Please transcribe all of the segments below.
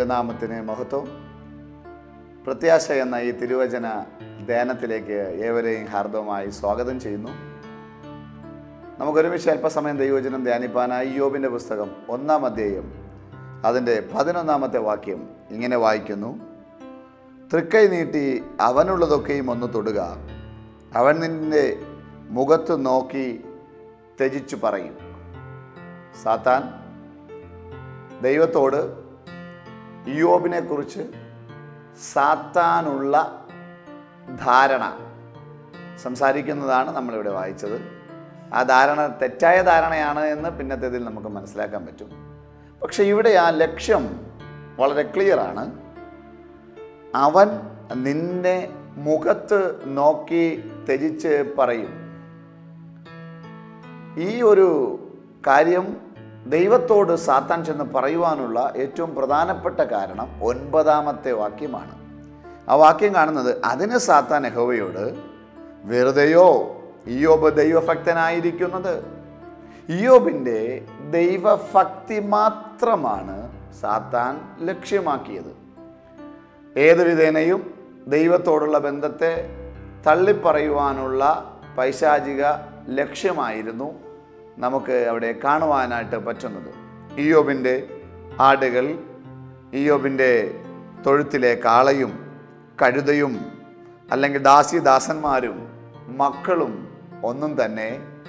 ദൈവനാമത്തിന് മഹത്വം പ്രത്യാശ എന്ന ഈ തിരുവചന ധ്യാനത്തിലേക്ക് ഏവരെയും ഹാർദവമായി സ്വാഗതം ചെയ്യുന്നു നമുക്കൊരുമിച്ച് അല്പസമയം ദൈവവചനം ധ്യാനിപ്പാനായി യോബിൻ്റെ പുസ്തകം ഒന്നാം അധ്യായം അതിൻ്റെ പതിനൊന്നാമത്തെ വാക്യം ഇങ്ങനെ വായിക്കുന്നു തൃക്കൈ നീട്ടി അവനുള്ളതൊക്കെയും ഒന്ന് തൊടുക അവൻ നിന്റെ മുഖത്ത് നോക്കി ത്യജിച്ചു പറയും സാത്താൻ ദൈവത്തോട് യോബിനെ കുറിച്ച് സാത്താനുള്ള ധാരണ സംസാരിക്കുന്നതാണ് നമ്മളിവിടെ വായിച്ചത് ആ ധാരണ തെറ്റായ ധാരണയാണ് എന്ന് പിന്നത്തേതിൽ നമുക്ക് മനസ്സിലാക്കാൻ പറ്റും പക്ഷെ ഇവിടെ ആ ലക്ഷ്യം വളരെ ക്ലിയറാണ് അവൻ നിന്നെ മുഖത്ത് നോക്കി ത്യജിച്ച് പറയും ഈ ഒരു കാര്യം ദൈവത്തോട് സാത്താൻ ചെന്ന് പറയുവാനുള്ള ഏറ്റവും പ്രധാനപ്പെട്ട കാരണം ഒൻപതാമത്തെ വാക്യമാണ് ആ വാക്യം കാണുന്നത് അതിന് സാത്താൻ യഹോവയോട് വെറുതെയോ ഇയോബ് ദൈവഭക്തനായിരിക്കുന്നത് ഇയോബിൻ്റെ ദൈവഭക്തി മാത്രമാണ് സാത്താൻ ലക്ഷ്യമാക്കിയത് ഏത് വിധേനയും ദൈവത്തോടുള്ള ബന്ധത്തെ തള്ളിപ്പറയുവാനുള്ള പൈശാചിക ലക്ഷ്യമായിരുന്നു നമുക്ക് അവിടെ കാണുവാനായിട്ട് പറ്റുന്നത് ഇയോബിൻ്റെ ആടുകൾ ഇയോബിൻ്റെ തൊഴുത്തിലെ കാളയും കഴുതയും അല്ലെങ്കിൽ ദാസിദാസന്മാരും മക്കളും ഒന്നും തന്നെ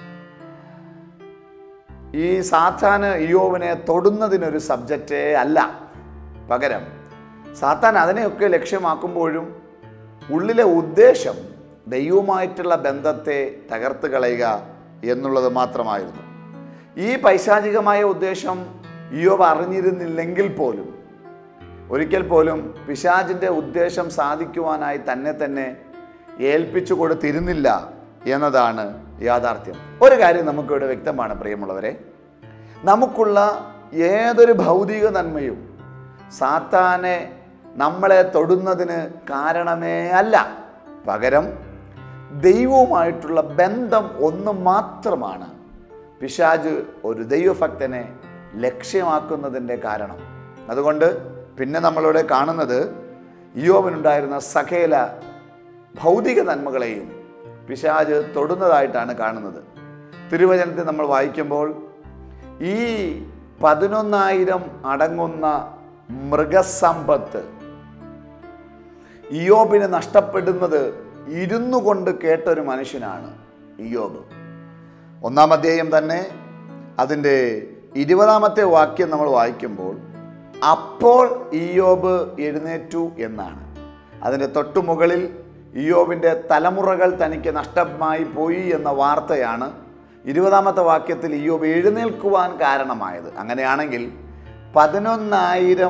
ഈ സാത്താന് ഇയോബിനെ തൊടുന്നതിനൊരു സബ്ജക്റ്റേ അല്ല പകരം സാത്താൻ അതിനെയൊക്കെ ലക്ഷ്യമാക്കുമ്പോഴും ഉള്ളിലെ ഉദ്ദേശം ദൈവവുമായിട്ടുള്ള ബന്ധത്തെ തകർത്ത് കളയുക എന്നുള്ളത് മാത്രമായിരുന്നു ഈ പൈശാചികമായ ഉദ്ദേശം ഇയോബ് അറിഞ്ഞിരുന്നില്ലെങ്കിൽ പോലും ഒരിക്കൽ പോലും പിശാചിൻ്റെ ഉദ്ദേശം സാധിക്കുവാനായി തന്നെ തന്നെ ഏൽപ്പിച്ചു കൊടുത്തിരുന്നില്ല എന്നതാണ് യാഥാർത്ഥ്യം ഒരു കാര്യം നമുക്കിവിടെ വ്യക്തമാണ് പ്രിയമുള്ളവരെ നമുക്കുള്ള ഏതൊരു ഭൗതിക നന്മയും സാത്താനെ നമ്മളെ തൊടുന്നതിന് കാരണമേ അല്ല പകരം ദൈവവുമായിട്ടുള്ള ബന്ധം ഒന്ന് മാത്രമാണ് പിശാജ് ഒരു ദൈവഭക്തനെ ലക്ഷ്യമാക്കുന്നതിൻ്റെ കാരണം അതുകൊണ്ട് പിന്നെ നമ്മളിവിടെ കാണുന്നത് യോവനുണ്ടായിരുന്ന സകേല ഭൗതിക നന്മകളെയും പിശാജ് തൊടുന്നതായിട്ടാണ് കാണുന്നത് തിരുവചനത്തിൽ നമ്മൾ വായിക്കുമ്പോൾ ഈ പതിനൊന്നായിരം അടങ്ങുന്ന മൃഗസമ്പത്ത് ഇയോബിന് നഷ്ടപ്പെടുന്നത് ഇരുന്നു കൊണ്ട് കേട്ടൊരു മനുഷ്യനാണ് ഇയോബ് ഒന്നാം അധ്യായം തന്നെ അതിൻ്റെ ഇരുപതാമത്തെ വാക്യം നമ്മൾ വായിക്കുമ്പോൾ അപ്പോൾ ഇയോബ് എഴുന്നേറ്റു എന്നാണ് അതിൻ്റെ തൊട്ടു മുകളിൽ ഇയോബിൻ്റെ തലമുറകൾ തനിക്ക് നഷ്ടമായി പോയി എന്ന വാർത്തയാണ് ഇരുപതാമത്തെ വാക്യത്തിൽ ഇയോബ് എഴുന്നേൽക്കുവാൻ കാരണമായത് അങ്ങനെയാണെങ്കിൽ പതിനൊന്നായിരം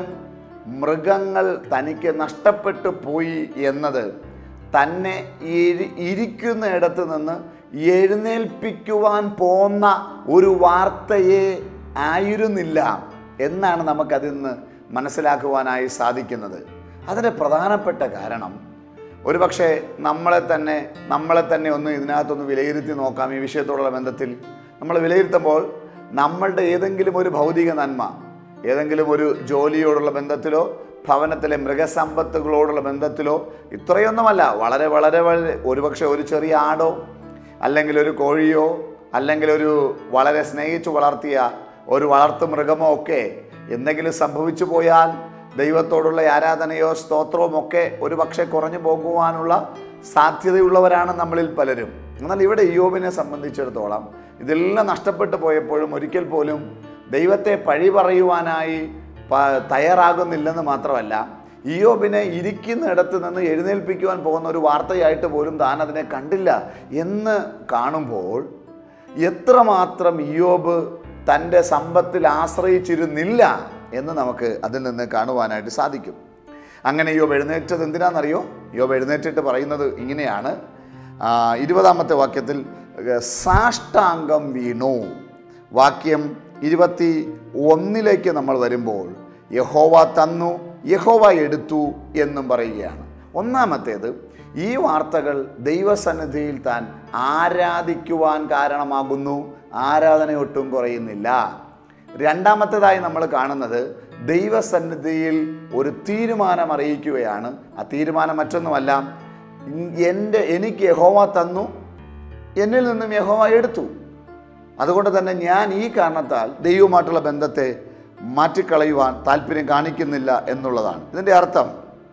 മൃഗങ്ങൾ തനിക്ക് നഷ്ടപ്പെട്ടു പോയി എന്നത് തന്നെ ഇരി- ഇരിക്കുന്ന ഇടത്ത് നിന്ന് എഴുന്നേൽപ്പിക്കുവാൻ പോന്ന ഒരു വാർത്തയെ ആയിരുന്നില്ല എന്നാണ് നമുക്കതിൽ നിന്ന് മനസ്സിലാക്കുവാനായി സാധിക്കുന്നത് അതിൻ്റെ പ്രധാനപ്പെട്ട കാരണം ഒരുപക്ഷെ നമ്മളെ തന്നെ നമ്മളെ തന്നെ ഒന്ന് ഇതിനകത്തൊന്ന് വിലയിരുത്തി നോക്കാം ഈ വിഷയത്തോടുള്ള ബന്ധത്തിൽ നമ്മൾ വിലയിരുത്തുമ്പോൾ നമ്മളുടെ ഏതെങ്കിലും ഒരു ഭൗതിക നന്മ ഏതെങ്കിലും ഒരു ജോലിയോടുള്ള ബന്ധത്തിലോ ഭവനത്തിലെ മൃഗസമ്പത്തുകളോടുള്ള ബന്ധത്തിലോ ഇത്രയൊന്നുമല്ല വളരെ വളരെ വളരെ ഒരുപക്ഷെ ഒരു ചെറിയ ആടോ അല്ലെങ്കിൽ ഒരു കോഴിയോ അല്ലെങ്കിൽ ഒരു വളരെ സ്നേഹിച്ചു വളർത്തിയ ഒരു വളർത്തു മൃഗമോ ഒക്കെ എന്തെങ്കിലും സംഭവിച്ചു പോയാൽ ദൈവത്തോടുള്ള ആരാധനയോ സ്തോത്രവും ഒക്കെ ഒരു പക്ഷേ കുറഞ്ഞു പോകുവാനുള്ള സാധ്യതയുള്ളവരാണ് നമ്മളിൽ പലരും എന്നാൽ ഇവിടെ യോബിനെ സംബന്ധിച്ചിടത്തോളം ഇതെല്ലാം നഷ്ടപ്പെട്ടു പോയപ്പോഴും ഒരിക്കൽ പോലും ദൈവത്തെ പഴി പറയുവാനായി പ- തയ്യാറാകുന്നില്ലെന്ന് മാത്രമല്ല ഇയോബിനെ ഇരിക്കുന്നിടത്ത് നിന്ന് എഴുന്നേൽപ്പിക്കുവാൻ പോകുന്ന ഒരു വാർത്തയായിട്ട് പോലും താൻ അതിനെ കണ്ടില്ല എന്ന് കാണുമ്പോൾ എത്രമാത്രം ഇയോബ് തൻ്റെ സമ്പത്തിൽ ആശ്രയിച്ചിരുന്നില്ല എന്ന് നമുക്ക് അതിൽ നിന്ന് കാണുവാനായിട്ട് സാധിക്കും അങ്ങനെ യോബ് എഴുന്നേറ്റത് എന്തിനാണെന്നറിയോ യോബ് എഴുന്നേറ്റിട്ട് പറയുന്നത് ഇങ്ങനെയാണ് ആ, ഇരുപതാമത്തെ വാക്യത്തിൽ ഏർ, സാഷ്ടാംഗം വീണു വാക്യം ഇരുപത്തി ഒന്നിലേക്ക് നമ്മൾ വരുമ്പോൾ യഹോവ തന്നു യഹോവ എടുത്തു എന്നും പറയുകയാണ് ഒന്നാമത്തേത് ഈ വാർത്തകൾ ദൈവസന്നിധിയിൽ താൻ ആരാധിക്കുവാൻ കാരണമാകുന്നു ആരാധന ഒട്ടും കുറയുന്നില്ല രണ്ടാമത്തേതായി നമ്മൾ കാണുന്നത് ദൈവസന്നിധിയിൽ ഒരു തീരുമാനം അറിയിക്കുകയാണ് ആ തീരുമാനം മറ്റൊന്നുമല്ല എൻ്റെ എനിക്ക് യഹോവ തന്നു എന്നിൽ നിന്നും യഹോവ എടുത്തു അതുകൊണ്ട് തന്നെ ഞാൻ ഈ കാരണത്താൽ ദൈവവുമായിട്ടുള്ള ബന്ധത്തെ മാറ്റിക്കളയുവാൻ താല്പര്യം കാണിക്കുന്നില്ല എന്നുള്ളതാണ് ഇതിൻ്റെ അർത്ഥം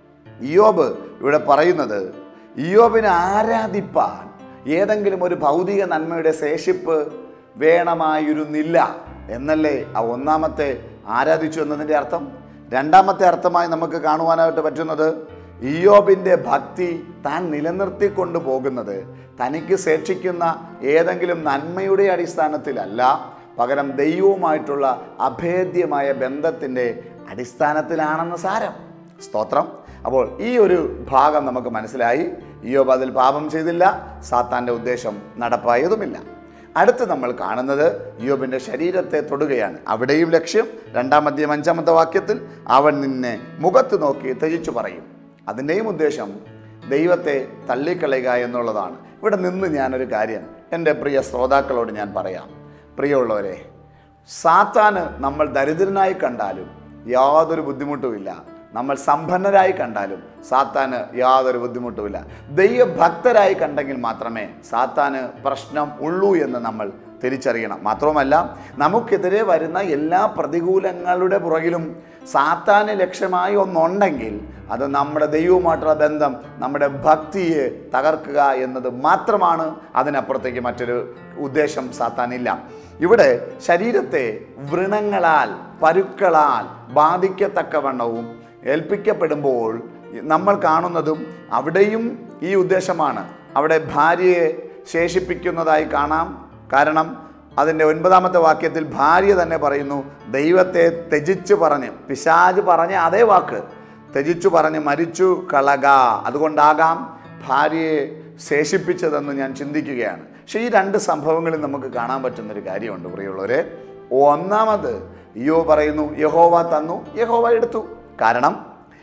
ഇയോബ് ഇവിടെ പറയുന്നത് ഇയോബിനെ ആരാധിപ്പാൻ ഏതെങ്കിലും ഒരു ഭൗതിക നന്മയുടെ ശേഷിപ്പ് വേണമായിരുന്നില്ല എന്നല്ലേ ആ ഒന്നാമത്തെ ആരാധിച്ചു എന്നതിൻ്റെ അർത്ഥം രണ്ടാമത്തെ അർത്ഥമായി നമുക്ക് കാണുവാനായിട്ട് പറ്റുന്നത് ഇയോബിൻ്റെ ഭക്തി താൻ നിലനിർത്തിക്കൊണ്ടു പോകുന്നത് തനിക്ക് ശേഷിക്കുന്ന ഏതെങ്കിലും നന്മയുടെ അടിസ്ഥാനത്തിലല്ല പകരം ദൈവവുമായിട്ടുള്ള അഭേദ്യമായ ബന്ധത്തിൻ്റെ അടിസ്ഥാനത്തിലാണെന്ന് സാരം സ്തോത്രം അപ്പോൾ ഈ ഒരു ഭാഗം നമുക്ക് മനസ്സിലായി ഇയോബ് അതിൽ പാപം ചെയ്തില്ല സാത്താൻ്റെ ഉദ്ദേശം നടപ്പായതുമില്ല അടുത്ത് നമ്മൾ കാണുന്നത് യോബിൻ്റെ ശരീരത്തെ തൊടുകയാണ് അവിടെയും ലക്ഷ്യം രണ്ടാമത്തെയും അഞ്ചാമത്തെ വാക്യത്തിൽ അവൻ നിന്നെ മുഖത്ത് നോക്കി ത്യജിച്ചു പറയും അതിൻ്റെയും ഉദ്ദേശം ദൈവത്തെ തള്ളിക്കളയുക എന്നുള്ളതാണ് ഇവിടെ നിന്ന് ഞാനൊരു കാര്യം എൻ്റെ പ്രിയ ശ്രോതാക്കളോട് ഞാൻ പറയാം പ്രിയമുള്ളവരെ സാത്താന് നമ്മൾ ദരിദ്രനായി കണ്ടാലും യാതൊരു ബുദ്ധിമുട്ടുമില്ല നമ്മൾ സമ്പന്നരായി കണ്ടാലും സാത്താന് യാതൊരു ബുദ്ധിമുട്ടുമില്ല ദൈവഭക്തരായി കണ്ടെങ്കിൽ മാത്രമേ സാത്താന് പ്രശ്നം ഉള്ളൂ എന്ന് നമ്മൾ തിരിച്ചറിയണം മാത്രവുമല്ല നമുക്കെതിരെ വരുന്ന എല്ലാ പ്രതികൂലങ്ങളുടെ പുറകിലും സാത്താന് ലക്ഷ്യമായി ഒന്നുണ്ടെങ്കിൽ അത് നമ്മുടെ ദൈവവുമായിട്ടുള്ള ബന്ധം നമ്മുടെ ഭക്തിയെ തകർക്കുക എന്നത് മാത്രമാണ് അതിനപ്പുറത്തേക്ക് മറ്റൊരു ഉദ്ദേശം സാത്താനില്ല ഇവിടെ ശരീരത്തെ വ്രണങ്ങളാൽ പരുക്കളാൽ ബാധിക്കത്തക്കവണ്ണവും ഏൽപ്പിക്കപ്പെടുമ്പോൾ നമ്മൾ കാണുന്നതും അവിടെയും ഈ ഉദ്ദേശമാണ് അവിടെ ഭാര്യയെ ശേഷിപ്പിക്കുന്നതായി കാണാം കാരണം അതിൻ്റെ ഒൻപതാമത്തെ വാക്യത്തിൽ ഭാര്യ തന്നെ പറയുന്നു ദൈവത്തെ ത്യജിച്ചു പറഞ്ഞ് പിശാജ് പറഞ്ഞ അതേ വാക്ക് ത്യജിച്ചു പറഞ്ഞ് മരിച്ചു കളക അതുകൊണ്ടാകാം ഭാര്യയെ ശേഷിപ്പിച്ചതെന്ന് ഞാൻ ചിന്തിക്കുകയാണ് പക്ഷേ ഈ രണ്ട് സംഭവങ്ങളിൽ നമുക്ക് കാണാൻ പറ്റുന്നൊരു കാര്യമുണ്ട് പ്രിയമുള്ളവരെ ഒന്നാമത് യോ പറയുന്നു യഹോവ തന്നു യഹോവ എടുത്തു കാരണം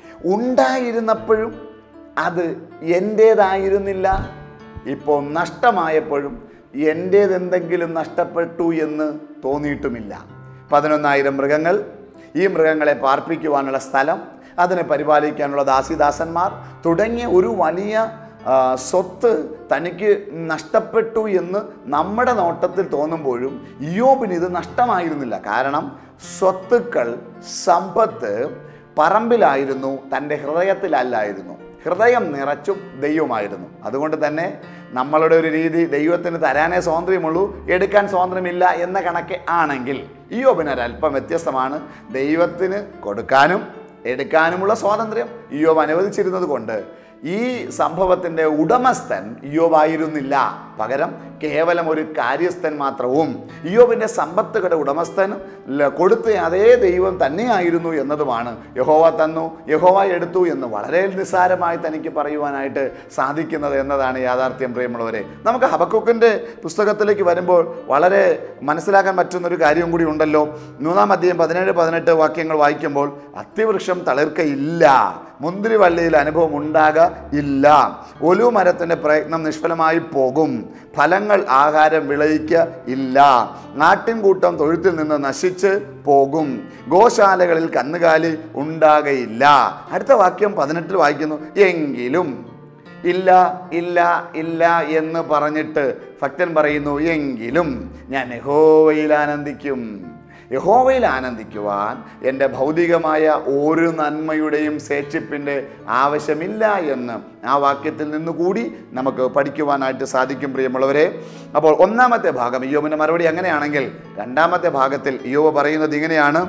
ഉണ്ടായിരുന്നപ്പോഴും അത് എൻ്റേതായിരുന്നില്ല ഇപ്പോൾ നഷ്ടമായപ്പോഴും എൻ്റേതെന്തെങ്കിലും നഷ്ടപ്പെട്ടു എന്ന് തോന്നിയിട്ടുമില്ല പതിനൊന്നായിരം മൃഗങ്ങൾ ഈ മൃഗങ്ങളെ പാർപ്പിക്കുവാനുള്ള സ്ഥലം അതിനെ പരിപാലിക്കാനുള്ള ദാസിദാസന്മാർ തുടങ്ങിയ ഒരു വലിയ ആ, സ്വത്ത് തനിക്ക് നഷ്ടപ്പെട്ടു എന്ന് നമ്മുടെ നോട്ടത്തിൽ തോന്നുമ്പോഴും ഇയോബിന് ഇത് നഷ്ടമായിരുന്നില്ല കാരണം സ്വത്തുക്കൾ സമ്പത്ത് പറമ്പിലായിരുന്നു തൻ്റെ ഹൃദയത്തിലല്ലായിരുന്നു ഹൃദയം നിറച്ചും ദൈവമായിരുന്നു അതുകൊണ്ട് തന്നെ നമ്മളുടെ ഒരു രീതി ദൈവത്തിന് തരാനേ സ്വാതന്ത്ര്യമുള്ളൂ എടുക്കാൻ സ്വാതന്ത്ര്യമില്ല എന്ന കണക്ക് ആണെങ്കിൽ ഇയോബിന് ഒരല്പം വ്യത്യസ്തമാണ് ദൈവത്തിന് കൊടുക്കാനും എടുക്കാനുമുള്ള സ്വാതന്ത്ര്യം ഇയോബ് അനുവദിച്ചിരുന്നത് കൊണ്ട് ഈ സംഭവത്തിൻ്റെ ഉടമസ്ഥൻ ഇയോബായിരുന്നില്ല പകരം കേവലം ഒരു കാര്യസ്ഥൻ മാത്രവും ഇയോബിൻ്റെ സമ്പത്തുകളുടെ ഉടമസ്ഥൻ ല- കൊടുത്ത അതേ ദൈവം തന്നെയായിരുന്നു എന്നതുമാണ് യഹോവ തന്നു യഹോവ എടുത്തു എന്ന് വളരെ നിസ്സാരമായി തനിക്ക് പറയുവാനായിട്ട് സാധിക്കുന്നത് എന്നതാണ് യാഥാർത്ഥ്യം പ്രിയമുള്ളവരെ നമുക്ക് ഹബക്കുക്കിൻ്റെ പുസ്തകത്തിലേക്ക് വരുമ്പോൾ വളരെ മനസ്സിലാക്കാൻ പറ്റുന്ന ഒരു കാര്യം കൂടി ഉണ്ടല്ലോ മൂന്നാം അധ്യായം പതിനേഴ് പതിനെട്ട് വാക്യങ്ങൾ വായിക്കുമ്പോൾ അത്തിവൃക്ഷം തളിർക്കയില്ല മുന്തിരിവള്ളിയിൽ അനുഭവം ഉണ്ടാക ഇല്ല ഒലു മരത്തിൻ്റെ പ്രയത്നം നിഷ്ഫലമായി പോകും ഫലങ്ങൾ ആഹാരം വിളയിക്ക ഇല്ല നാട്ടിൻകൂട്ടം തൊഴുത്തിൽ നിന്ന് നശിച്ച് പോകും ഗോശാലകളിൽ കന്നുകാലി ഉണ്ടാകയില്ല അടുത്ത വാക്യം പതിനെട്ടിൽ വായിക്കുന്നു എങ്കിലും ഇല്ല ഇല്ല ഇല്ല എന്ന് പറഞ്ഞിട്ട് ഭക്തൻ പറയുന്നു എങ്കിലും ഞാൻ യഹോവയിൽ ആനന്ദിക്കും യഹോവയിൽ ആനന്ദിക്കുവാൻ എൻ്റെ ഭൗതികമായ ഒരു നന്മയുടെയും ശേഷിപ്പിൻ്റെ ആവശ്യമില്ല എന്ന് ആ വാക്യത്തിൽ നിന്നുകൂടി നമുക്ക് പഠിക്കുവാനായിട്ട് സാധിക്കും പ്രിയമുള്ളവരെ അപ്പോൾ ഒന്നാമത്തെ ഭാഗം ഇയോബിൻ്റെ മറുപടി അങ്ങനെയാണെങ്കിൽ രണ്ടാമത്തെ ഭാഗത്തിൽ ഇയോബ് പറയുന്നത് ഇങ്ങനെയാണ്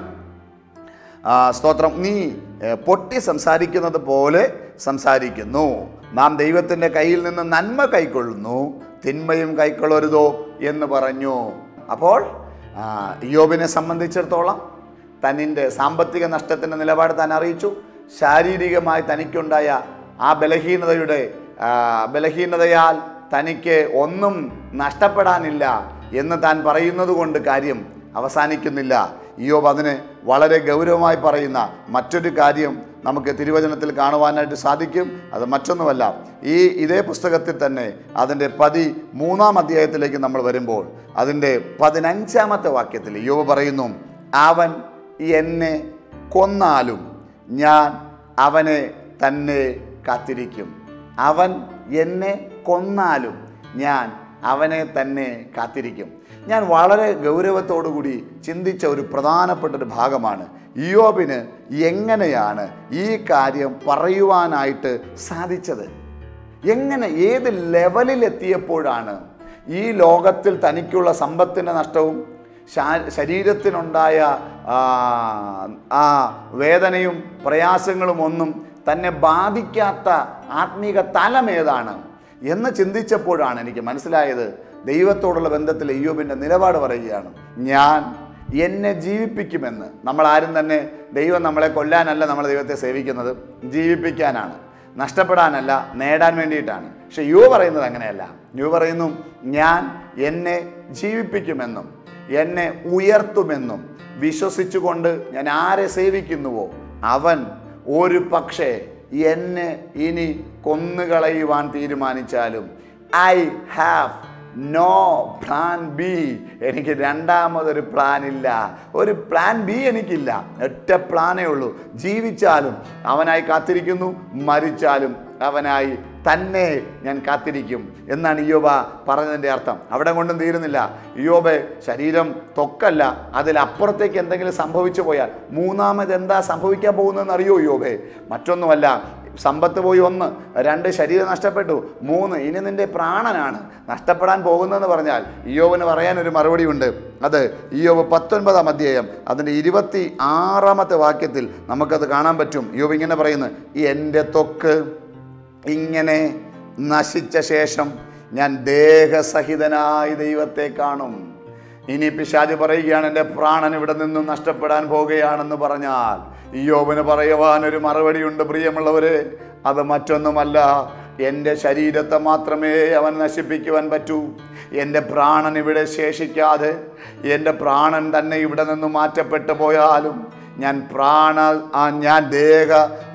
ആ, സ്തോത്രം നീ ഏ, പൊട്ടി സംസാരിക്കുന്നത് പോലെ സംസാരിക്കുന്നു നാം ദൈവത്തിൻ്റെ കയ്യിൽ നിന്ന് നന്മ കൈക്കൊള്ളുന്നു തിന്മയും കൈക്കൊള്ളരുതോ എന്ന് പറഞ്ഞു അപ്പോൾ ആ, ഇയ്യോബിനെ സംബന്ധിച്ചിടത്തോളം തന്നിൻ്റെ സാമ്പത്തിക നഷ്ടത്തിൻ്റെ നിലപാട് താൻ അറിയിച്ചു ശാരീരികമായി തനിക്കുണ്ടായ ആ ബലഹീനതയുടെ ആ, ബലഹീനതയാൽ തനിക്ക് ഒന്നും നഷ്ടപ്പെടാനില്ല എന്ന് താൻ പറയുന്നത് കൊണ്ട് കാര്യം അവസാനിക്കുന്നില്ല ഇയോബ് അതിന് വളരെ ഗൗരവമായി പറയുന്ന മറ്റൊരു കാര്യം നമുക്ക് തിരുവചനത്തിൽ കാണുവാനായിട്ട് സാധിക്കും അത് മറ്റൊന്നുമല്ല ഈ ഇതേ പുസ്തകത്തിൽ തന്നെ അതിൻ്റെ പതി മൂന്നാം അധ്യായത്തിലേക്ക് നമ്മൾ വരുമ്പോൾ അതിൻ്റെ പതിനഞ്ചാമത്തെ വാക്യത്തിൽ യോബ് പറയുന്നു അവൻ എന്നെ കൊന്നാലും ഞാൻ അവനെ തന്നെ കാത്തിരിക്കും അവൻ എന്നെ കൊന്നാലും ഞാൻ അവനെ തന്നെ കാത്തിരിക്കും ഞാൻ വളരെ ഗൗരവത്തോടുകൂടി ചിന്തിച്ച ഒരു പ്രധാനപ്പെട്ട ഒരു ഭാഗമാണ് ഇയോബിന് എങ്ങനെയാണ് ഈ കാര്യം പറയുവാനായിട്ട് സാധിച്ചത് എങ്ങനെ ഏത് ലെവലിൽ എത്തിയപ്പോഴാണ് ഈ ലോകത്തിൽ തനിക്കുള്ള സമ്പത്തിൻ്റെ നഷ്ടവും ശാ- ശരീരത്തിനുണ്ടായ ആ, ആ വേദനയും പ്രയാസങ്ങളും ഒന്നും തന്നെ ബാധിക്കാത്ത ആത്മീക തലം ഏതാണ് എന്ന് ചിന്തിച്ചപ്പോഴാണ് എനിക്ക് മനസ്സിലായത് ദൈവത്തോടുള്ള ബന്ധത്തിൽ അയ്യോബിൻ്റെ നിലപാട് പറയുകയാണ് ഞാൻ എന്നെ ജീവിപ്പിക്കുമെന്ന് നമ്മൾ ആരും തന്നെ ദൈവം നമ്മളെ കൊല്ലാനല്ല നമ്മൾ ദൈവത്തെ സേവിക്കുന്നത് ജീവിപ്പിക്കാനാണ് നഷ്ടപ്പെടാനല്ല നേടാൻ വേണ്ടിയിട്ടാണ് പക്ഷെ യു പറയുന്നത് അങ്ങനെയല്ല യു പറയുന്നു ഞാൻ എന്നെ ജീവിപ്പിക്കുമെന്നും എന്നെ ഉയർത്തുമെന്നും വിശ്വസിച്ചുകൊണ്ട് ഞാൻ ആരെ സേവിക്കുന്നുവോ അവൻ ഒരു പക്ഷേ എന്നെ ഇനി കൊന്നുകളയുവാൻ തീരുമാനിച്ചാലും I have no plan B എനിക്ക് രണ്ടാമതൊരു പ്ലാൻ ഇല്ല ഒരു പ്ലാൻ ബി എനിക്കില്ല ഒറ്റ പ്ലാനേ ഉള്ളൂ ജീവിച്ചാലും അവനായി കാത്തിരിക്കുന്നു മരിച്ചാലും അവനായി തന്നെ ഞാൻ കാത്തിരിക്കും എന്നാണ് ഇയോബ പറഞ്ഞതിൻ്റെ അർത്ഥം അവിടെ കൊണ്ടും തീരുന്നില്ല ഇയോബെ ശരീരം തൊക്കല്ല അതിലപ്പുറത്തേക്ക് എന്തെങ്കിലും സംഭവിച്ചു പോയാൽ മൂന്നാമത് എന്താ സംഭവിക്കാൻ പോകുന്നതെന്ന് അറിയോ ഇയോബെ മറ്റൊന്നുമല്ല സമ്പത്ത് പോയി ഒന്ന് രണ്ട് ശരീരം നഷ്ടപ്പെട്ടു മൂന്ന് ഇനി നിന്റെ പ്രാണനാണ് നഷ്ടപ്പെടാൻ പോകുന്നതെന്ന് പറഞ്ഞാൽ ഇയോവിന് പറയാൻ ഒരു മറുപടി ഉണ്ട് അത് ഇയോവ് പത്തൊൻപതാം അധ്യായം അതിൻ്റെ ഇരുപത്തി ആറാമത്തെ വാക്യത്തിൽ നമുക്കത് കാണാൻ പറ്റും ഇയോവ് ഇങ്ങനെ പറയുന്നു എൻ്റെ ത്വക്ക് ഇങ്ങനെ നശിച്ച ശേഷം ഞാൻ ദേഹസഹിതനായി ദൈവത്തെ കാണും ഇനി പിശാജ് പറയുകയാണ് എൻ്റെ പ്രാണൻ ഇവിടെ നിന്നും നഷ്ടപ്പെടാൻ പോകുകയാണെന്ന് പറഞ്ഞാൽ ഇയോബിന് പറയുവാൻ ഒരു മറുപടിയുണ്ട് പ്രിയമുള്ളവരെ അത് മറ്റൊന്നുമല്ല എൻ്റെ ശരീരത്തെ മാത്രമേ അവൻ നശിപ്പിക്കുവാൻ പറ്റൂ എൻ്റെ പ്രാണൻ ഇവിടെ ശേഷിക്കാതെ എൻ്റെ പ്രാണൻ തന്നെ ഇവിടെ നിന്ന് മാറ്റപ്പെട്ടു പോയാലും ഞാൻ പ്രാണ ആ, ഞാൻ ദേഹ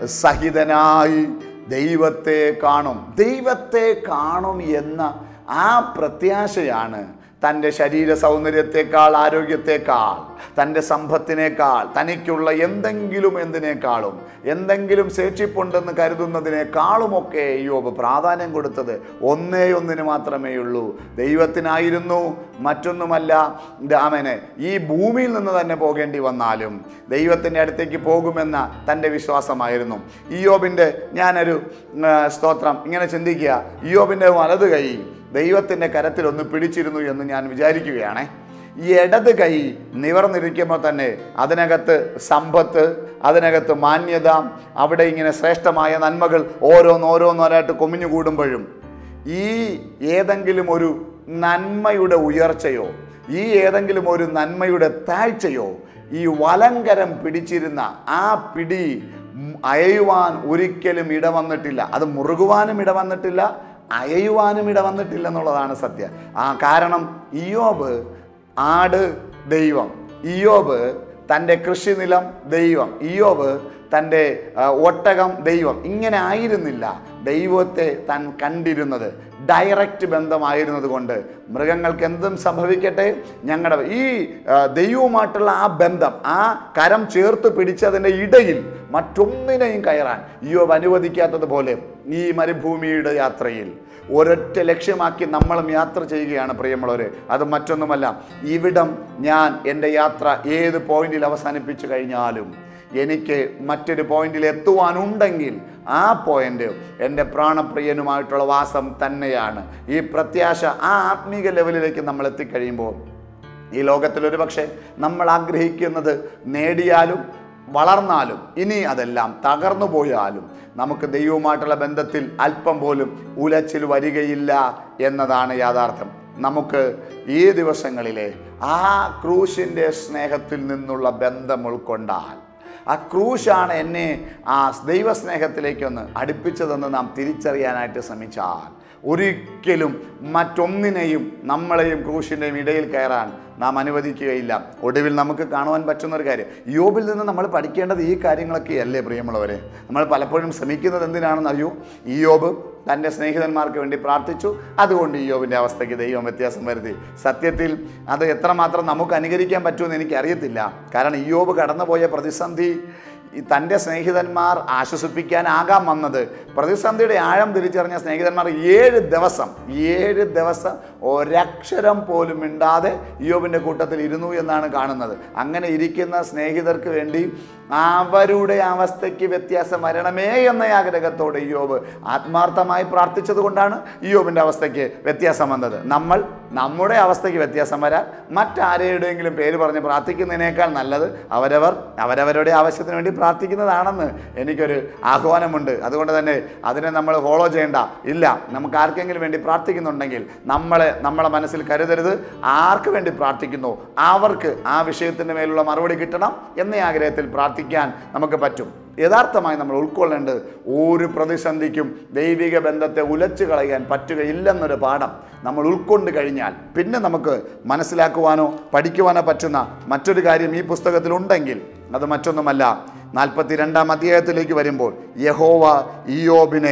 സഹിതനായി ദൈവത്തെ കാണും ദൈവത്തെ കാണും എന്ന ആ പ്രത്യാശയാണ് തൻ്റെ ശരീര സൗന്ദര്യത്തെക്കാൾ ആരോഗ്യത്തെക്കാൾ തൻ്റെ സമ്പത്തിനേക്കാൾ തനിക്കുള്ള എന്തെങ്കിലും എന്തിനേക്കാളും എന്തെങ്കിലും ശേഷിപ്പുണ്ടെന്ന് കരുതുന്നതിനേക്കാളുമൊക്കെ യോബ് പ്രാധാന്യം കൊടുത്തത് ഒന്നേ ഒന്നിന് മാത്രമേ ഉള്ളൂ ദൈവത്തിനായിരുന്നു മറ്റൊന്നുമല്ല രാമന് ഈ ഭൂമിയിൽ നിന്ന് തന്നെ പോകേണ്ടി വന്നാലും ദൈവത്തിൻ്റെ അടുത്തേക്ക് പോകുമെന്ന തൻ്റെ വിശ്വാസമായിരുന്നു ഇയോബിൻ്റെ ഞാനൊരു ആ, സ്തോത്രം ഇങ്ങനെ ചിന്തിക്കുക ഇയോബിൻ്റെ വലത് കൈ ദൈവത്തിൻ്റെ കരത്തിൽ ഒന്ന് പിടിച്ചിരുന്നു എന്ന് ഞാൻ വിചാരിക്കുകയാണേ ഈ ഇടത് കൈ നിവർന്നിരിക്കുമ്പോൾ തന്നെ അതിനകത്ത് സമ്പത്ത് അതിനകത്ത് മാന്യത അവിടെ ഇങ്ങനെ ശ്രേഷ്ഠമായ നന്മകൾ ഓരോന്നോരോന്നോരായിട്ട് കൊമിഞ്ഞു കൂടുമ്പോഴും ഈ ഏതെങ്കിലും ഒരു നന്മയുടെ ഉയർച്ചയോ ഈ ഏതെങ്കിലും ഒരു നന്മയുടെ താഴ്ചയോ ഈ വലങ്കരം പിടിച്ചിരുന്ന ആ പിടി ഉം അയയുവാൻ ഒരിക്കലും ഇടവന്നിട്ടില്ല അത് മുറുകുവാനും ഇടവന്നിട്ടില്ല അയയുവാനും ഇടവന്നിട്ടില്ല എന്നുള്ളതാണ് സത്യം ആ കാരണം ഇയോബ് ആട് ദൈവം ഇയോബ് തൻ്റെ കൃഷിനിലം ദൈവം ഇയോബ് തൻ്റെ ആ, ഒട്ടകം ദൈവം ഇങ്ങനെ ആയിരുന്നില്ല ദൈവത്തെ താൻ കണ്ടിരുന്നത് ഡയറക്റ്റ് ബന്ധമായിരുന്നത് കൊണ്ട് മൃഗങ്ങൾക്ക് എന്തും സംഭവിക്കട്ടെ ഞങ്ങളുടെ ഈ ആ, ദൈവവുമായിട്ടുള്ള ആ ബന്ധം ആ കരം ചേർത്ത് പിടിച്ചതിൻ്റെ ഇടയിൽ മറ്റൊന്നിനെയും കയറാൻ ഇയോബ് അനുവദിക്കാത്തതുപോലെ ഈ മരുഭൂമിയുടെ യാത്രയിൽ ഒരൊറ്റ ലക്ഷ്യമാക്കി നമ്മളും യാത്ര ചെയ്യുകയാണ് പ്രിയമുള്ളവർ അത് മറ്റൊന്നുമല്ല ഇവിടം ഞാൻ എൻ്റെ യാത്ര ഏത് പോയിന്റിൽ അവസാനിപ്പിച്ചു കഴിഞ്ഞാലും എനിക്ക് മറ്റൊരു പോയിന്റിൽ എത്തുവാനുണ്ടെങ്കിൽ ആ പോയിന്റ് എൻ്റെ പ്രാണപ്രിയനുമായിട്ടുള്ള വാസം തന്നെയാണ് ഈ പ്രത്യാശ ആ ആത്മീക ലെവലിലേക്ക് നമ്മൾ എത്തിക്കഴിയുമ്പോൾ ഈ ലോകത്തിൽ ഒരു പക്ഷേ നമ്മൾ ആഗ്രഹിക്കുന്നത് നേടിയാലും വളർന്നാലും ഇനി അതെല്ലാം തകർന്നു പോയാലും നമുക്ക് ദൈവവുമായിട്ടുള്ള ബന്ധത്തിൽ അല്പം പോലും ഉലച്ചിൽ വരികയില്ല എന്നതാണ് യാഥാർത്ഥ്യം നമുക്ക് ഈ ദിവസങ്ങളിലെ ആ ക്രൂശിൻ്റെ സ്നേഹത്തിൽ നിന്നുള്ള ബന്ധം ഉൾക്കൊണ്ടാൽ ആ ക്രൂശാണ് എന്നെ ആ ദൈവസ്നേഹത്തിലേക്കൊന്ന് അടുപ്പിച്ചതെന്ന് നാം തിരിച്ചറിയാനായിട്ട് ശ്രമിച്ചാൽ ഒരിക്കലും മറ്റൊന്നിനെയും നമ്മളെയും ക്രൂശിൻ്റെയും ഇടയിൽ കയറാൻ നാം അനുവദിക്കുകയില്ല ഒടുവിൽ നമുക്ക് കാണുവാൻ പറ്റുന്ന ഒരു കാര്യം യോബിൽ നിന്ന് നമ്മൾ പഠിക്കേണ്ടത് ഈ കാര്യങ്ങളൊക്കെ അല്ലേ പ്രിയമുള്ളവരെ നമ്മൾ പലപ്പോഴും ശ്രമിക്കുന്നത് എന്തിനാണെന്ന് അറിയൂ ഈ യോബ് തൻ്റെ സ്നേഹിതന്മാർക്ക് വേണ്ടി പ്രാർത്ഥിച്ചു അതുകൊണ്ട് ഈ യോബിൻ്റെ അവസ്ഥയ്ക്ക് ദൈവം വ്യത്യാസം വരുത്തി സത്യത്തിൽ അത് എത്രമാത്രം നമുക്ക് അനുകരിക്കാൻ പറ്റുമെന്ന് എനിക്കറിയത്തില്ല കാരണം ഈ യോബ് കടന്നുപോയ പ്രതിസന്ധി ഈ തൻ്റെ സ്നേഹിതന്മാർ ആശ്വസിപ്പിക്കാനാകാം വന്നത് പ്രതിസന്ധിയുടെ ആഴം തിരിച്ചറിഞ്ഞ സ്നേഹിതന്മാർ ഏഴ് ദിവസം ഏഴ് ദിവസം ഒരക്ഷരം പോലും മിണ്ടാതെ യോബിൻ്റെ കൂട്ടത്തിൽ ഇരുന്നു എന്നാണ് കാണുന്നത് അങ്ങനെ ഇരിക്കുന്ന സ്നേഹിതർക്ക് വേണ്ടി അവരുടെ അവസ്ഥയ്ക്ക് വ്യത്യാസം വരണമേ എന്ന ആഗ്രഹത്തോടെ യോബ് ആത്മാർത്ഥമായി പ്രാർത്ഥിച്ചത് കൊണ്ടാണ് യോബിൻ്റെ അവസ്ഥയ്ക്ക് വ്യത്യാസം വന്നത് നമ്മൾ നമ്മുടെ അവസ്ഥയ്ക്ക് വ്യത്യാസം വരാൻ മറ്റാരുടെയെങ്കിലും പേര് പറഞ്ഞ് പ്രാർത്ഥിക്കുന്നതിനേക്കാൾ നല്ലത് അവരവർ അവരവരുടെ ആവശ്യത്തിന് വേണ്ടി പ്രാർത്ഥിക്കുന്നതാണെന്ന് എനിക്കൊരു ആഹ്വാനമുണ്ട് അതുകൊണ്ട് തന്നെ അതിനെ നമ്മൾ ഫോളോ ചെയ്യേണ്ട ഇല്ല നമുക്ക് ആർക്കെങ്കിലും വേണ്ടി പ്രാർത്ഥിക്കുന്നുണ്ടെങ്കിൽ നമ്മളെ നമ്മളെ മനസ്സിൽ കരുതരുത് ആർക്ക് വേണ്ടി പ്രാർത്ഥിക്കുന്നു അവർക്ക് ആ വിഷയത്തിൻ്റെ മേലുള്ള മറുപടി കിട്ടണം എന്ന ആഗ്രഹത്തിൽ പ്രാർത്ഥിക്കാൻ നമുക്ക് പറ്റും യഥാർത്ഥമായി നമ്മൾ ഉൾക്കൊള്ളേണ്ടത് ഒരു പ്രതിസന്ധിക്കും ദൈവിക ബന്ധത്തെ ഉലച്ചു കളയാൻ പറ്റുകയില്ലെന്നൊരു പാഠം നമ്മൾ ഉൾക്കൊണ്ട് കഴിഞ്ഞാൽ പിന്നെ നമുക്ക് മനസ്സിലാക്കുവാനോ പഠിക്കുവാനോ പറ്റുന്ന മറ്റൊരു കാര്യം ഈ പുസ്തകത്തിലുണ്ടെങ്കിൽ അത് മറ്റൊന്നുമല്ല നാൽപ്പത്തി രണ്ടാം അധ്യായത്തിലേക്ക് വരുമ്പോൾ യഹോവ ഇയോബിനെ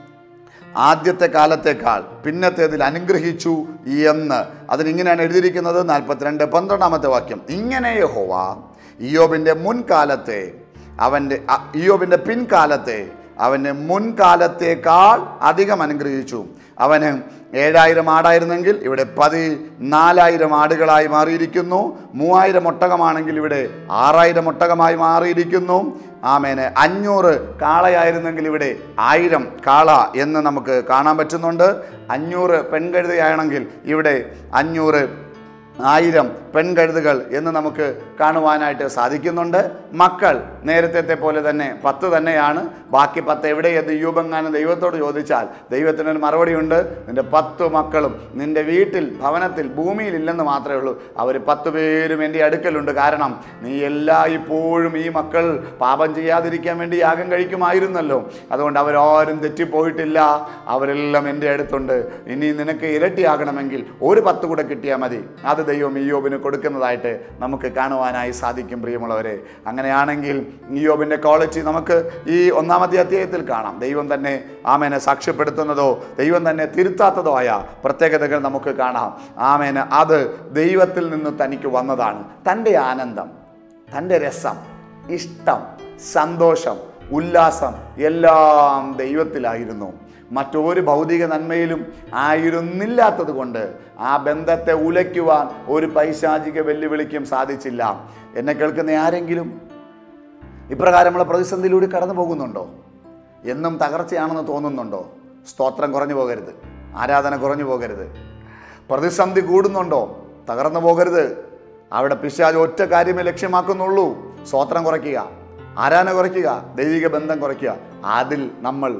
ആദ്യത്തെ കാലത്തേക്കാൾ പിന്നത്തേതിൽ അനുഗ്രഹിച്ചു എന്ന് അതിനിങ്ങനെയാണ് എഴുതിയിരിക്കുന്നത് നാൽപ്പത്തിരണ്ട് പന്ത്രണ്ടാമത്തെ വാക്യം ഇങ്ങനെ യഹോവ ഇയോബിൻ്റെ മുൻകാലത്തെ അവൻ്റെ അ- ഇയോബിൻ്റെ പിൻകാലത്തെ അവൻ്റെ മുൻകാലത്തേക്കാൾ അധികം അനുഗ്രഹിച്ചു അവന് ഏഴായിരം ആടായിരുന്നെങ്കിൽ ഇവിടെ പതിനാലായിരം ആടുകളായി മാറിയിരിക്കുന്നു മൂവായിരം ഒട്ടകമാണെങ്കിൽ ഇവിടെ ആറായിരം ഒട്ടകമായി മാറിയിരിക്കുന്നു ആമേന് അഞ്ഞൂറ് കാളയായിരുന്നെങ്കിൽ ഇവിടെ ആയിരം കാള എന്ന് നമുക്ക് കാണാൻ പറ്റുന്നുണ്ട് അഞ്ഞൂറ് പെൺകഴുതയാണെങ്കിൽ ഇവിടെ അഞ്ഞൂറ് ആയിരം പെൺകഴുതുകൾ എന്ന് നമുക്ക് കാണുവാനായിട്ട് സാധിക്കുന്നുണ്ട് മക്കൾ നേരത്തെ പോലെ തന്നെ പത്ത് തന്നെയാണ് ബാക്കി പത്ത് എവിടെയെന്ന് യൂപങ്ങാനും ദൈവത്തോട് ചോദിച്ചാൽ ദൈവത്തിനൊരു മറുപടിയുണ്ട് നിന്റെ പത്ത് മക്കളും നിന്റെ വീട്ടിൽ ഭവനത്തിൽ ഭൂമിയിൽ ഇല്ലെന്ന് മാത്രമേ ഉള്ളൂ അവർ പത്ത് പേരും എൻ്റെ അടുക്കലുണ്ട് കാരണം നീ എല്ലാ ഇപ്പോഴും ഈ മക്കൾ പാപം ചെയ്യാതിരിക്കാൻ വേണ്ടി യാഗം കഴിക്കുമായിരുന്നല്ലോ അതുകൊണ്ട് അവരാരും തെറ്റിപ്പോയിട്ടില്ല അവരെല്ലാം എൻ്റെ അടുത്തുണ്ട് ഇനി നിനക്ക് ഇരട്ടിയാകണമെങ്കിൽ ഒരു പത്ത് കൂടെ കിട്ടിയാൽ മതി അത് ദൈവം ഇയോബിന് കൊടുക്കുന്നതായിട്ട് നമുക്ക് കാണുവാനായി സാധിക്കും പ്രിയമുള്ളവരെ അങ്ങനെയാണെങ്കിൽ ഇയോബിൻ്റെ ക്വാളിറ്റി നമുക്ക് ഈ ഒന്നാമത്തെ അധ്യായത്തിൽ കാണാം ദൈവം തന്നെ ആമേനെ സാക്ഷ്യപ്പെടുത്തുന്നതോ ദൈവം തന്നെ തിരുത്താത്തതോ ആയ പ്രത്യേകതകൾ നമുക്ക് കാണാം ആമേന് അത് ദൈവത്തിൽ നിന്ന് തനിക്ക് വന്നതാണ് തൻ്റെ ആനന്ദം തൻ്റെ രസം ഇഷ്ടം സന്തോഷം ഉല്ലാസം എല്ലാം ദൈവത്തിലായിരുന്നു മറ്റൊരു ഭൗതിക നന്മയിലും ആയിരുന്നില്ലാത്തത് കൊണ്ട് ആ ബന്ധത്തെ ഉലയ്ക്കുവാൻ ഒരു പൈശാചിക വെല്ലുവിളിക്കും സാധിച്ചില്ല എന്നെ കേൾക്കുന്ന ആരെങ്കിലും ഇപ്രകാരമുള്ള പ്രതിസന്ധിയിലൂടെ കടന്നു പോകുന്നുണ്ടോ എന്നും തകർച്ചയാണെന്ന് തോന്നുന്നുണ്ടോ സ്തോത്രം കുറഞ്ഞു പോകരുത് ആരാധന കുറഞ്ഞു പോകരുത് പ്രതിസന്ധി കൂടുന്നുണ്ടോ തകർന്നു പോകരുത് അവിടെ പിശാജ് ഒറ്റ കാര്യമേ ലക്ഷ്യമാക്കുന്നുള്ളൂ സ്തോത്രം കുറയ്ക്കുക ആരാധന കുറയ്ക്കുക ദൈവിക ബന്ധം കുറയ്ക്കുക അതിൽ നമ്മൾ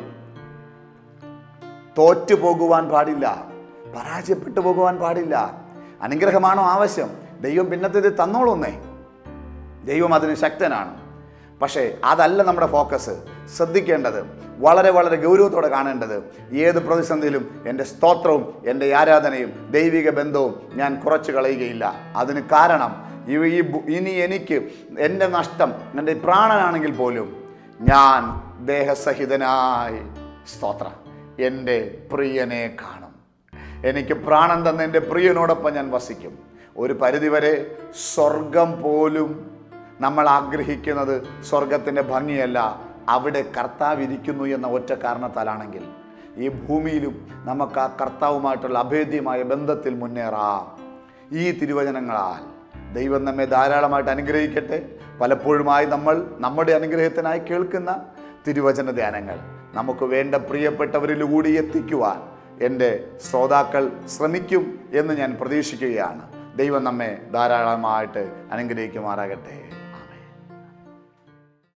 തോറ്റു പോകുവാൻ പാടില്ല പരാജയപ്പെട്ടു പോകുവാൻ പാടില്ല അനുഗ്രഹമാണോ ആവശ്യം ദൈവം പിന്നത്തേത് തന്നോളൂന്നേ ദൈവം അതിന് ശക്തനാണ് പക്ഷേ അതല്ല നമ്മുടെ ഫോക്കസ് ശ്രദ്ധിക്കേണ്ടത് വളരെ വളരെ ഗൗരവത്തോടെ കാണേണ്ടത് ഏത് പ്രതിസന്ധിയിലും എൻ്റെ സ്തോത്രവും എൻ്റെ ആരാധനയും ദൈവിക ബന്ധവും ഞാൻ കുറച്ച് കളയുകയില്ല അതിന് കാരണം ഈ ഈ ഭൂ- ഇനി എനിക്ക് എൻ്റെ നഷ്ടം എൻ്റെ പ്രാണനാണെങ്കിൽ പോലും ഞാൻ ദേഹസഹിതനായി സ്തോത്രം എൻ്റെ പ്രിയനെ കാണും എനിക്ക് പ്രാണൻ തന്ന എൻ്റെ പ്രിയനോടൊപ്പം ഞാൻ വസിക്കും ഒരു പരിധിവരെ സ്വർഗം പോലും നമ്മൾ ആഗ്രഹിക്കുന്നത് സ്വർഗത്തിൻ്റെ ഭംഗിയല്ല അവിടെ കർത്താവ് ഇരിക്കുന്നു എന്ന ഒറ്റ കാരണത്താലാണെങ്കിൽ ഈ ഭൂമിയിലും നമുക്ക് ആ കർത്താവുമായിട്ടുള്ള അഭേദ്യമായ ബന്ധത്തിൽ മുന്നേറാം ഈ തിരുവചനങ്ങളാൽ ദൈവം നമ്മെ ധാരാളമായിട്ട് അനുഗ്രഹിക്കട്ടെ പലപ്പോഴുമായി നമ്മൾ നമ്മുടെ അനുഗ്രഹത്തിനായി കേൾക്കുന്ന തിരുവചന ധ്യാനങ്ങൾ നമുക്ക് വേണ്ട പ്രിയപ്പെട്ടവരിലൂടെ എത്തിക്കുവാൻ എൻ്റെ ശ്രോതാക്കൾ ശ്രമിക്കും എന്ന് ഞാൻ പ്രതീക്ഷിക്കുകയാണ് ദൈവം നമ്മെ ധാരാളമായിട്ട് അനുഗ്രഹിക്കുമാറാകട്ടെ